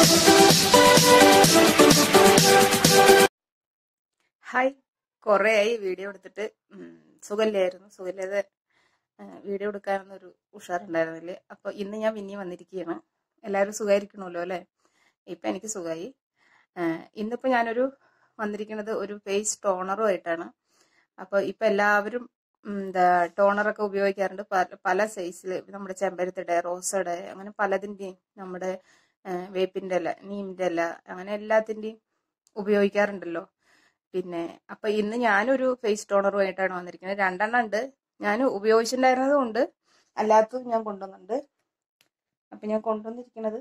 hi കുറേ ആയി video എടുത്തിട്ട് ഉം, സുഖമില്ലായിരുന്നു സുഖമില്ലാതെ ആ, വീഡിയോ എടുക്കാനൊന്നൊരു ഉഷാറുണ്ടായിരുന്നില്ല അപ്പോൾ ഇന്ന് ഞാൻ പിന്നെയും വന്നിരിക്കുകയാണ് എല്ലാവരും സുഖമായിരിക്കണമല്ലോ അല്ലേ ഇപ്പം എനിക്ക് സുഖമായി ഇന്നിപ്പോൾ ഞാനൊരു വന്നിരിക്കുന്നത് ഒരു ഫേസ് ടോണറുമായിട്ടാണ് അപ്പോൾ ഇപ്പം എല്ലാവരും ഉം, എന്താ ടോണറൊക്കെ ഉപയോഗിക്കാറുണ്ട് പല പല സൈസിൽ നമ്മുടെ ചെമ്പരത്തിയുടെ റോസയുടെ അങ്ങനെ പലതിൻ്റെയും നമ്മുടെ ആ, വേപ്പിൻ്റെ ഇല നീമിൻ്റെ ഇല അങ്ങനെ എല്ലാത്തിൻ്റെയും ഉപയോഗിക്കാറുണ്ടല്ലോ പിന്നെ അപ്പൊ ഇന്ന് ഞാനൊരു ഫേസ് ടോണറുമായിട്ടാണ് വന്നിരിക്കുന്നത് രണ്ടെണ്ണം ഉണ്ട് ഞാൻ ഉപയോഗിച്ചിട്ടുണ്ടായിരുന്നതും ഉണ്ട് അല്ലാത്തതും ഞാൻ കൊണ്ടുവന്നുണ്ട് അപ്പൊ ഞാൻ കൊണ്ടുവന്നിരിക്കുന്നത്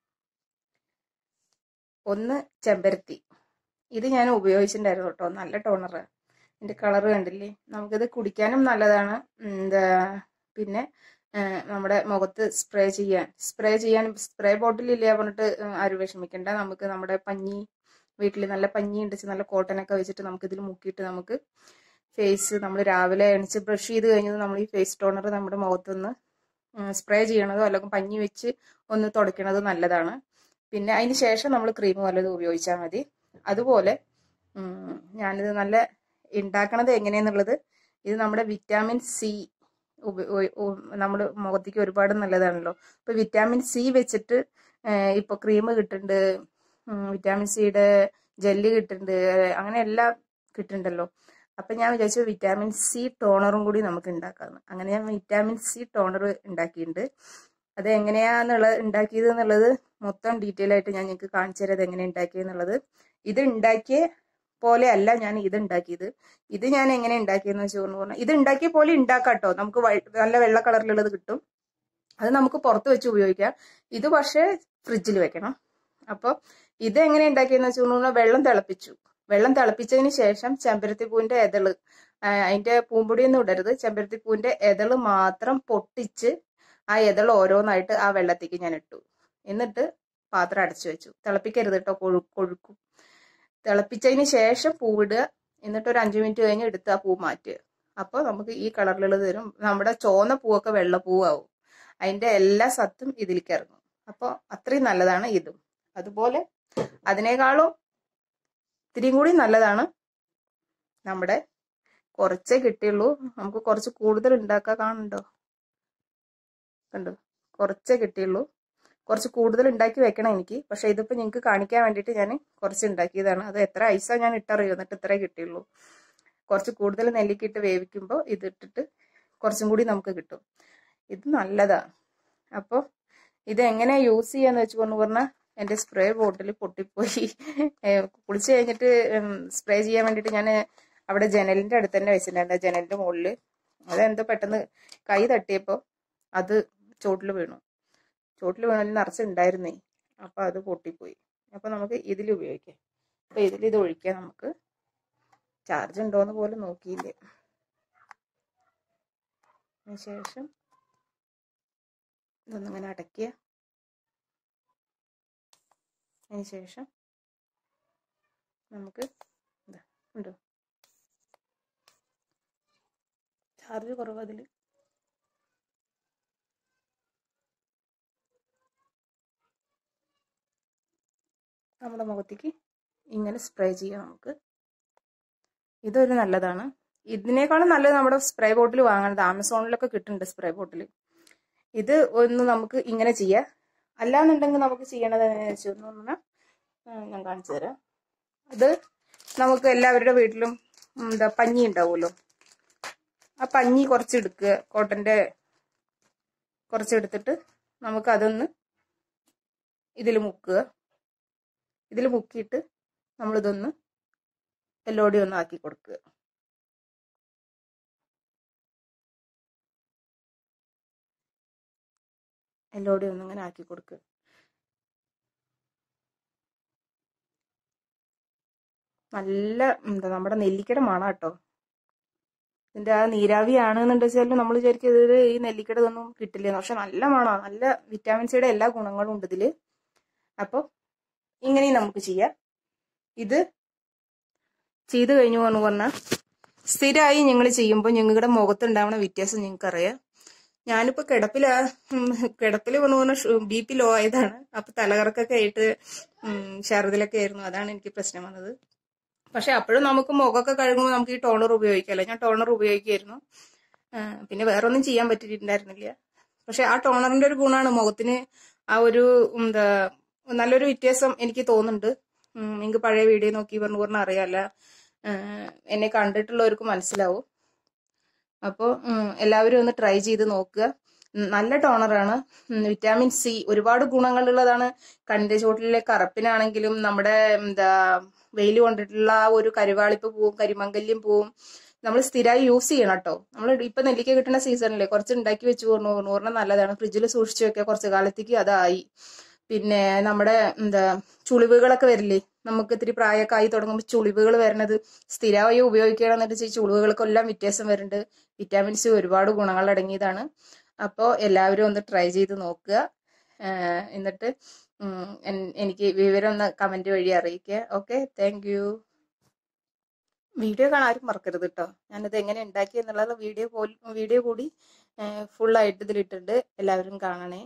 ഒന്ന് ചെമ്പരത്തി ഇത് ഞാൻ ഉപയോഗിച്ചിട്ടുണ്ടായിരുന്നു കേട്ടോ നല്ല ടോണർ ഇതിന്റെ കളർ കണ്ടില്ലേ നമുക്കിത് കുടിക്കാനും നല്ലതാണ് ഉം, എന്താ പിന്നെ ആ, നമ്മുടെ മുഖത്ത് സ്പ്രേ ചെയ്യാൻ സ്പ്രേ ചെയ്യാൻ സ്പ്രേ ബോട്ടിലില്ല പറഞ്ഞിട്ട് ആരും വിഷമിക്കണ്ട നമുക്ക് നമ്മുടെ പഞ്ഞി വീട്ടിൽ നല്ല പഞ്ഞി ഉണ്ടിച്ച് നല്ല കോട്ടനൊക്കെ വെച്ചിട്ട് നമുക്ക് ഇതിൽ മുക്കിയിട്ട് നമുക്ക് ഫേസ് നമ്മൾ രാവിലെ എണിച്ച് ബ്രഷ് ചെയ്ത് കഴിഞ്ഞത് നമ്മൾ ഈ ഫേസ് ടോണർ നമ്മുടെ മുഖത്തൊന്ന് സ്പ്രേ ചെയ്യണതോ അല്ലെങ്കിൽ പഞ്ഞി വെച്ച് ഒന്ന് തുടയ്ക്കണത് നല്ലതാണ് പിന്നെ അതിന് ശേഷം നമ്മൾ ക്രീം വല്ലതും ഉപയോഗിച്ചാൽ മതി അതുപോലെ ഉം, ഞാനിത് നല്ല ഉണ്ടാക്കണത് എങ്ങനെയാന്നുള്ളത് ഇത് നമ്മുടെ വിറ്റാമിൻ സി നമ്മുടെ മുഖത്തേക്ക് ഒരുപാട് നല്ലതാണല്ലോ ഇപ്പൊ വിറ്റാമിൻ സി വെച്ചിട്ട് ഏഹ്, ഇപ്പൊ ക്രീം കിട്ടുന്നുണ്ട് ഉം, വിറ്റാമിൻ സിയുടെ ജെല്ല് കിട്ടുന്നുണ്ട് അങ്ങനെ എല്ലാം കിട്ടുന്നുണ്ടല്ലോ അപ്പൊ ഞാൻ വിചാരിച്ചു വിറ്റാമിൻ സി ടോണറും കൂടി നമുക്ക് ഉണ്ടാക്കാമെന്ന് അങ്ങനെ ഞാൻ വിറ്റാമിൻ സി ടോണർ ഉണ്ടാക്കിയിട്ടുണ്ട് അത് എങ്ങനെയാന്നുള്ളത് ഉണ്ടാക്കിയത് എന്നുള്ളത് മൊത്തം ഡീറ്റെയിൽ ആയിട്ട് ഞാൻ നിങ്ങൾക്ക് കാണിച്ചു തരാം എങ്ങനെ ഉണ്ടാക്കിയെന്നുള്ളത് ഇത് ഉണ്ടാക്കിയ പോലെ അല്ല ഞാൻ ഇത് ഉണ്ടാക്കിയത് ഇത് ഞാൻ എങ്ങനെ ഉണ്ടാക്കിയെന്ന് വെച്ച് പറഞ്ഞാൽ ഇത് ഉണ്ടാക്കിയ പോലെ ഉണ്ടാക്കാം കേട്ടോ നമുക്ക് വൈ- നല്ല വെള്ള കളറിലുള്ളത് കിട്ടും അത് നമുക്ക് പുറത്ത് വെച്ച് ഉപയോഗിക്കാം ഇത് പക്ഷേ ഫ്രിഡ്ജിൽ വെക്കണം അപ്പോൾ ഇത് എങ്ങനെ ഉണ്ടാക്കിയെന്ന് വെച്ച് പറഞ്ഞാൽ വെള്ളം തിളപ്പിച്ചു വെള്ളം തിളപ്പിച്ചതിന് ശേഷം ചെമ്പരത്തി പൂവിന്റെ എതള് ആ, അതിന്റെ പൂമ്പൊടിയൊന്നും ഇടരുത് ചെമ്പരത്തി പൂവിന്റെ എതള് മാത്രം പൊട്ടിച്ച് ആ എതള് ഓരോന്നായിട്ട് ആ വെള്ളത്തേക്ക് ഞാൻ ഇട്ടു എന്നിട്ട് പാത്രം അടച്ചു വെച്ചു തിളപ്പിക്കരുത് കേട്ടോ കൊഴു കൊഴുക്കും തിളപ്പിച്ചതിന് ശേഷം പൂവിടുക എന്നിട്ട് ഒരു അഞ്ചു മിനിറ്റ് കഴിഞ്ഞ് എടുത്ത് ആ പൂ മാറ്റുക അപ്പോൾ നമുക്ക് ഈ കളറിലുള്ളത് തരും നമ്മുടെ ചോന്ന പൂവൊക്കെ വെള്ള പൂവാവും അതിന്റെ എല്ലാ സത്തും ഇതിലേക്ക് ഇറങ്ങും അപ്പോൾ അത്രയും നല്ലതാണ് ഇതും അതുപോലെ അതിനേക്കാളും ഇത്തിരിയും കൂടി നല്ലതാണ് നമ്മുടെ കുറച്ചേ കിട്ടിയുള്ളൂ നമുക്ക് കുറച്ച് കൂടുതൽ ഉണ്ടാക്കാൻ കാണുന്നുണ്ടോ കണ്ടോ കുറച്ചേ കിട്ടിയുള്ളൂ കുറച്ച് കൂടുതൽ ഉണ്ടാക്കി വെക്കണം എനിക്ക് പക്ഷെ ഇതിപ്പോ നിങ്ങൾക്ക് കാണിക്കാൻ വേണ്ടിയിട്ട് ഞാൻ കുറച്ച് ഉണ്ടാക്കിയതാണ് അത് എത്ര ഐസാ ഞാൻ ഇട്ടറിയോ എന്നിട്ട് ഇത്രേ കിട്ടിയുള്ളൂ കുറച്ച് കൂടുതൽ നെല്ലിക്കിട്ട് വേവിക്കുമ്പോൾ ഇത് ഇട്ടിട്ട് കുറച്ചും കൂടി നമുക്ക് കിട്ടും ഇത് നല്ലതാണ് അപ്പോൾ ഇത് എങ്ങനെ യൂസ് ചെയ്യാന്ന് വെച്ച് കൊണ്ട് പറഞ്ഞാൽ എൻ്റെ സ്പ്രേ ബോട്ടിൽ പൊട്ടിപ്പോയി ഏഹ് കുളിച്ച് കഴിഞ്ഞിട്ട് സ്പ്രേ ചെയ്യാൻ വേണ്ടിയിട്ട് ഞാൻ അവിടെ ജനലിൻ്റെ അടുത്ത് തന്നെ വെച്ചിട്ടുണ്ടായിരുന്നു ജനലിൻ്റെ മുകളിൽ അതെന്തോ പെട്ടെന്ന് കൈ തട്ടിയപ്പോൾ അത് ചോട്ടിൽ വീണു ചോട്ടിൽ വീണതിൽ നിറച്ചുണ്ടായിരുന്നേ അപ്പോൾ അത് പൊട്ടിപ്പോയി അപ്പോൾ നമുക്ക് ഇതിൽ ഉപയോഗിക്കാം അപ്പോൾ ഇതിൽ ഇത് ഒഴിക്കാം നമുക്ക് ചാർജ് ഉണ്ടോയെന്ന് പോലും നോക്കിയില്ല അതിന് ശേഷം ഇതൊന്നിങ്ങനെ അടയ്ക്കുക അതിന് ശേഷം നമുക്ക് എന്താ ഉണ്ടോ ചാർജ് കുറവ് അതിൽ നമ്മുടെ മുഖത്തേക്ക് ഇങ്ങനെ സ്പ്രേ ചെയ്യാം നമുക്ക് ഇതൊരു നല്ലതാണ് ഇതിനേക്കാളും നല്ലത് നമ്മുടെ സ്പ്രേ ബോട്ടിൽ വാങ്ങുന്നത് ആമസോണിലൊക്കെ കിട്ടുന്നുണ്ട് സ്പ്രേ ബോട്ടിൽ ഇത് ഒന്ന് നമുക്ക് ഇങ്ങനെ ചെയ്യാം അല്ലാന്നുണ്ടെങ്കിൽ നമുക്ക് ചെയ്യണത് എങ്ങനെയാണെന്ന് വെച്ച് പറഞ്ഞാൽ ഞാൻ കാണിച്ചു തരാം ഇത് നമുക്ക് എല്ലാവരുടെ വീട്ടിലും ഉം, എന്താ പഞ്ഞി ഉണ്ടാവുമല്ലോ ആ പഞ്ഞി കുറച്ച് എടുക്കുക കോട്ടന്റെ കുറച്ച് എടുത്തിട്ട് നമുക്ക് അതൊന്ന് ഇതിൽ മുക്കുക ഇതിൽ മുക്കിയിട്ട് നമ്മളിതൊന്ന് എല്ലോടി ഒന്ന് ആക്കി കൊടുക്കുക എല്ലോടി ഒന്ന് ഇങ്ങനെ ആക്കി കൊടുക്കുക നല്ല എന്താ നമ്മുടെ നെല്ലിക്കയുടെ മണം കേട്ടോ ഇതിന്റെ ആ നീരാവി ആണെന്നുണ്ട് വെച്ചാൽ നമ്മൾ വിചാരിക്കും ഇത് ഈ നെല്ലിക്കയുടെ ഇതൊന്നും കിട്ടില്ല പക്ഷെ നല്ല മണമാണ് നല്ല വിറ്റാമിൻ സിയുടെ എല്ലാ ഗുണങ്ങളും ഉണ്ട് ഇതില് അപ്പോൾ ഇങ്ങനെയും നമുക്ക് ചെയ്യാം ഇത് ചെയ്ത് കഴിഞ്ഞു എന്ന് പറഞ്ഞാൽ സ്ഥിരമായി ഞങ്ങൾ ചെയ്യുമ്പോൾ ഞങ്ങളുടെ മുഖത്തുണ്ടാവുന്ന വ്യത്യാസം നിങ്ങൾക്ക് അറിയാം ഞാനിപ്പോ കിടപ്പിലാ കിടപ്പിൽ വന്നു പറഞ്ഞ ബി പി ലോ ആയതാണ് അപ്പൊ തലകറക്കൊക്കെ ആയിട്ട് ഛർദിലൊക്കെ ആയിരുന്നു അതാണ് എനിക്ക് പ്രശ്നം വന്നത് പക്ഷെ അപ്പോഴും നമുക്ക് മുഖമൊക്കെ കഴുകുമ്പോൾ നമുക്ക് ഈ ടോണർ ഉപയോഗിക്കാമല്ലോ ഞാൻ ടോണർ ഉപയോഗിക്കുമായിരുന്നു ആ, പിന്നെ വേറെ ഒന്നും ചെയ്യാൻ പറ്റിയിട്ടുണ്ടായിരുന്നില്ല പക്ഷെ ആ ടോണറിന്റെ ഒരു ഗുണമാണ് മുഖത്തിന് ആ ഒരു എന്താ നല്ലൊരു വ്യത്യാസം എനിക്ക് തോന്നുന്നുണ്ട് ഉം, നിങ്ങൾക്ക് പഴയ വീഡിയോ നോക്കി പറഞ്ഞു പറഞ്ഞാൽ അറിയാല്ല ആ, എന്നെ കണ്ടിട്ടുള്ളവർക്ക് മനസ്സിലാവും അപ്പോൾ എല്ലാവരും ഒന്ന് ട്രൈ ചെയ്ത് നോക്കുക ഉം, നല്ല ടോണറാണ് ഉം, വിറ്റാമിൻ സി ഒരുപാട് ഗുണങ്ങളുള്ളതാണ് കണ്ണിന്റെ ചോട്ടിലെ കറുപ്പിനാണെങ്കിലും നമ്മുടെ എന്താ വെയിൽ കൊണ്ടിട്ടുള്ള ആ ഒരു കരുവാളിപ്പ് പോവും കരിമങ്കല്യം പോവും നമ്മൾ സ്ഥിരമായി യൂസ് ചെയ്യണം കേട്ടോ നമ്മൾ ഇപ്പൊ നെല്ലിക്ക കിട്ടുന്ന സീസണിലെ കുറച്ച് ഉണ്ടാക്കി വെച്ച് പറഞ്ഞു പറഞ്ഞാൽ നല്ലതാണ് ഫ്രിഡ്ജിൽ സൂക്ഷിച്ചു വെക്കുക കുറച്ച് കാലത്തേക്ക് അതായി പിന്നെ നമ്മുടെ എന്താ ചുളിവുകളൊക്കെ വരില്ലേ നമുക്ക് ഇത്തിരി പ്രായമൊക്കെ ആയി തുടങ്ങുമ്പോൾ ചുളിവുകൾ വരുന്നത് സ്ഥിരമായി ഉപയോഗിക്കുകയാണെന്നിട്ട് വെച്ചാൽ ഈ ചുളിവുകൾക്കെല്ലാം വ്യത്യാസം വരുന്നുണ്ട് വിറ്റാമിൻ സി ഒരുപാട് ഗുണങ്ങൾ അടങ്ങിയതാണ് അപ്പോൾ എല്ലാവരും ഒന്ന് ട്രൈ ചെയ്ത് നോക്കുക ആഹ് എന്നിട്ട് ഉം, എൻ- എനിക്ക് വിവരം ഒന്ന് കമന്റ് വഴി അറിയിക്കുക ഓക്കെ താങ്ക് യു വീഡിയോ കാണാൻ ആരും മറക്കരുത് കേട്ടോ ഞാനിത് എങ്ങനെ ഉണ്ടാക്കി എന്നുള്ളത് വീഡിയോ പോൽ വീഡിയോ കൂടി ഫുൾ ആയിട്ട് ഇതിലിട്ടുണ്ട് എല്ലാവരും കാണണേ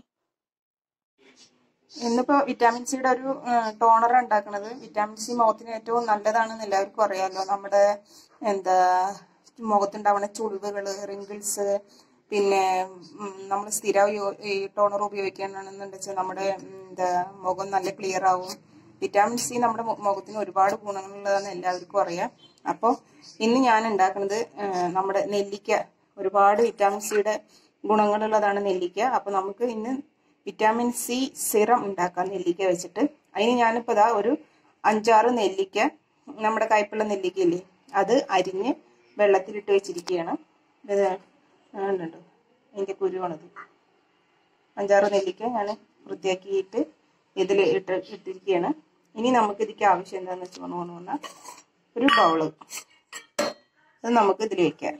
ഇന്നിപ്പോ വിറ്റാമിൻ സിയുടെ ഒരു ടോണർ ഉണ്ടാക്കുന്നത് വിറ്റാമിൻ സി മുഖത്തിന് ഏറ്റവും നല്ലതാണെന്ന് എല്ലാവർക്കും അറിയാമല്ലോ നമ്മുടെ എന്താ മുഖത്തുണ്ടാവുന്ന ചുളിവുകള് റിങ്കിൾസ് പിന്നെ നമ്മൾ സ്ഥിരം യോ- ഈ ടോണർ ഉപയോഗിക്കുകയാണെന്നുണ്ടെച്ചാൽ നമ്മുടെ ഉം, എന്താ മുഖം നല്ല ക്ലിയർ ആവും വിറ്റാമിൻ സി നമ്മുടെ മു- മുഖത്തിന് ഒരുപാട് ഗുണങ്ങളുള്ളതെന്ന് എല്ലാവർക്കും അറിയാം അപ്പോൾ ഇന്ന് ഞാൻ ഉണ്ടാക്കുന്നത് ആ, നമ്മുടെ നെല്ലിക്ക ഒരുപാട് വിറ്റാമിൻ സിയുടെ ഗുണങ്ങളുള്ളതാണ് നെല്ലിക്ക അപ്പോൾ നമുക്ക് ഇന്ന് വിറ്റാമിൻ സി സിറം ഉണ്ടാക്കാം നെല്ലിക്ക വെച്ചിട്ട് അതിന് ഞാനിപ്പോൾ ഇതാ ഒരു അഞ്ചാറ് നെല്ലിക്ക നമ്മുടെ കയ്പുള്ള നെല്ലിക്കയില്ലേ അത് അരിഞ്ഞ് വെള്ളത്തിലിട്ട് വെച്ചിരിക്കുകയാണ് ഇത് ഉണ്ടോ അതിൻ്റെ കുരുവാണിത് അഞ്ചാറ് നെല്ലിക്ക ഞാൻ വൃത്തിയാക്കിയിട്ട് ഇതിൽ ഇട്ട് ഇട്ടിരിക്കുകയാണ് ഇനി നമുക്ക് ഇതിക്ക് ആവശ്യം എന്താണെന്ന് വെച്ച് പറഞ്ഞു പറഞ്ഞാൽ ഒരു ബൗള് അത് നമുക്ക് ഇതിൽ വെക്കാം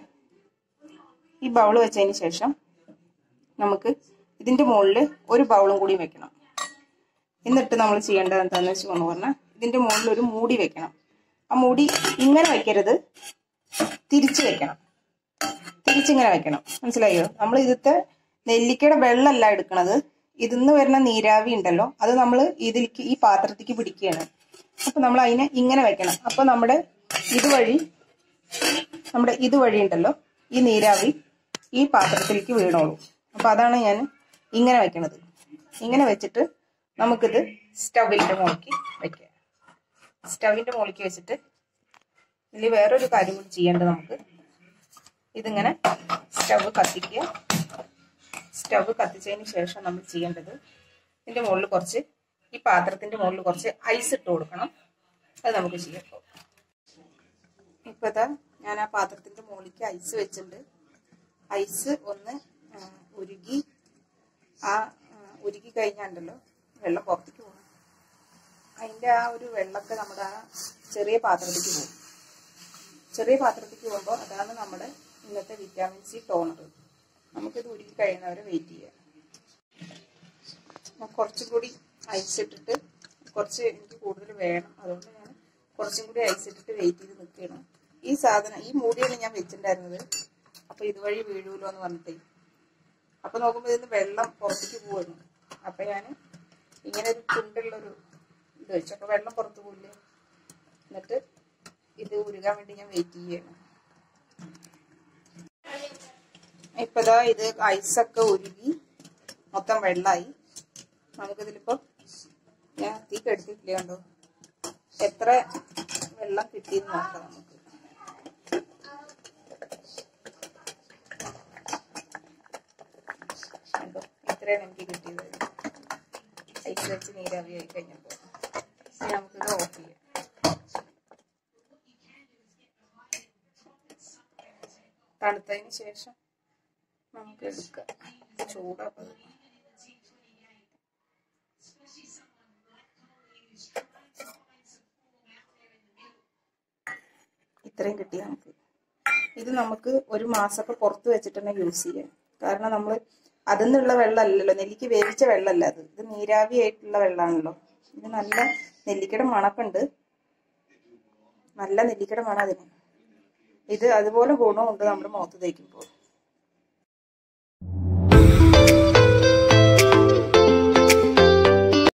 ഈ ബൗൾ വെച്ചതിന് ശേഷം നമുക്ക് ഇതിന്റെ മുകളിൽ ഒരു ബൗളും കൂടി വെക്കണം എന്നിട്ട് നമ്മൾ ചെയ്യേണ്ടത് എന്താണെന്ന് വെച്ച് പറഞ്ഞു പറഞ്ഞാൽ ഇതിന്റെ മുകളിൽ ഒരു മൂടി വെക്കണം ആ മൂടി ഇങ്ങനെ വെക്കരുത് തിരിച്ച് വെക്കണം തിരിച്ചിങ്ങനെ വെക്കണം മനസ്സിലായോ നമ്മൾ ഇതിത്തെ നെല്ലിക്കയുടെ വെള്ളമല്ല എടുക്കണത് ഇതിന്ന് വരുന്ന നീരാവി ഉണ്ടല്ലോ അത് നമ്മൾ ഇതിലേക്ക് ഈ പാത്രത്തിലേക്ക് പിടിക്കുകയാണ് അപ്പൊ നമ്മൾ അതിനെ ഇങ്ങനെ വെക്കണം അപ്പൊ നമ്മുടെ ഇതുവഴി നമ്മുടെ ഇതുവഴി ഉണ്ടല്ലോ ഈ നീരാവി ഈ പാത്രത്തിലേക്ക് വീണോളൂ അപ്പൊ അതാണ് ഞാൻ ഇങ്ങനെ വെക്കണത് ഇങ്ങനെ വെച്ചിട്ട് നമുക്കിത് സ്റ്റവിന്റെ മുകളിലേക്ക് വെക്കാം സ്റ്റവിന്റെ മുകളിലേക്ക് വെച്ചിട്ട് ഇതിൽ വേറൊരു കാര്യം കൂടി ചെയ്യേണ്ടത് നമുക്ക് ഇതിങ്ങനെ സ്റ്റവ് കത്തിക്കുക സ്റ്റവ് കത്തിച്ചതിന് ശേഷം നമ്മൾ ചെയ്യേണ്ടത് ഇതിന്റെ മുകളിൽ കുറച്ച് ഈ പാത്രത്തിന്റെ മുകളിൽ കുറച്ച് ഐസ് ഇട്ട് കൊടുക്കണം അത് നമുക്ക് ചെയ്യാം ഇപ്പോൾ ഇപ്പൊ ഇതാ ഞാൻ ആ പാത്രത്തിന്റെ മുകളിലേക്ക് ഐസ് വെച്ചിട്ടുണ്ട് ഐസ് ഒന്ന് ആ, ഉരുകി ആ ആ, ഉരുകി കഴിഞ്ഞാണ്ടല്ലോ വെള്ളം പുറത്തേക്ക് പോകും അതിന്റെ ആ ഒരു വെള്ളമൊക്കെ നമ്മുടെ ആ ചെറിയ പാത്രത്തിലേക്ക് പോകും ചെറിയ പാത്രത്തിലേക്ക് പോകുമ്പോൾ അതാണ് നമ്മുടെ ഇന്നത്തെ വിറ്റാമിൻ സി ടോണർ നമുക്കിത് ഉരുകി കഴിയുന്നവരെ വെയിറ്റ് ചെയ്യാം ഞാൻ കുറച്ചും കൂടി ഐസ് ഇട്ടിട്ട് കുറച്ച് എനിക്ക് കൂടുതൽ വേണം അതുകൊണ്ട് ഞാൻ കുറച്ചും കൂടി ഐസ് ഇട്ടിട്ട് വെയിറ്റ് ചെയ്ത് നിൽക്കുകയാണ് ഈ സാധനം ഈ മൂടിയാണ് ഞാൻ വെച്ചിട്ടുണ്ടായിരുന്നത് അപ്പൊ ഇതുവഴി വീഴൂലോ എന്ന് പറഞ്ഞിട്ടേ അപ്പൊ നോക്കുമ്പോൾ ഇതിന് വെള്ളം പുറത്തേക്ക് പോവായിരുന്നു അപ്പൊ ഞാൻ ഇങ്ങനെ ഒരു തുണ്ടുള്ളൊരു ഇത് വെച്ചു അപ്പൊ വെള്ളം പുറത്തു പോയില്ലേ എന്നിട്ട് ഇത് ഉരുകാൻ വേണ്ടി ഞാൻ വെയിറ്റ് ചെയ്യണം ഇപ്പതാ ഇത് ഐസൊക്കെ ഉരുകി മൊത്തം വെള്ളമായി നമുക്കിതിലിപ്പോ ഞാൻ തീ കെടുത്തിട്ടില്ല കണ്ടോ എത്ര വെള്ളം കിട്ടിയെന്ന് നോക്കാം നമുക്ക് കണ്ടോ ഇത്രയാണ് എനിക്ക് കിട്ടിയത് ഐസ് വെച്ച് നീരാവി ആയി കഴിഞ്ഞപ്പോൾ ഇനി നമുക്കിത് ഓഫ് ചെയ്യാം തണുത്തതിന് ശേഷം നമുക്ക് എടുക്കാം ചൂടാപ്പത് ഇത്രയും കിട്ടി നമുക്ക് ഇത് നമുക്ക് ഒരു മാസമൊക്കെ പുറത്ത് വെച്ചിട്ട് തന്നെ യൂസ് ചെയ്യാം കാരണം നമ്മൾ അതിൽ നിന്നുള്ള വെള്ളമല്ലല്ലോ നെല്ലിക്ക് വേവിച്ച വെള്ളമല്ല അത് ഇത് നീരാവി ആയിട്ടുള്ള വെള്ളമാണല്ലോ ഇത് നല്ല നെല്ലിക്കയുടെ മണക്കുണ്ട് നല്ല നെല്ലിക്കയുടെ മണം അതിന് ഇത് അതുപോലെ ഗുണമുണ്ട് നമ്മുടെ മുഖത്ത് തേക്കുമ്പോൾ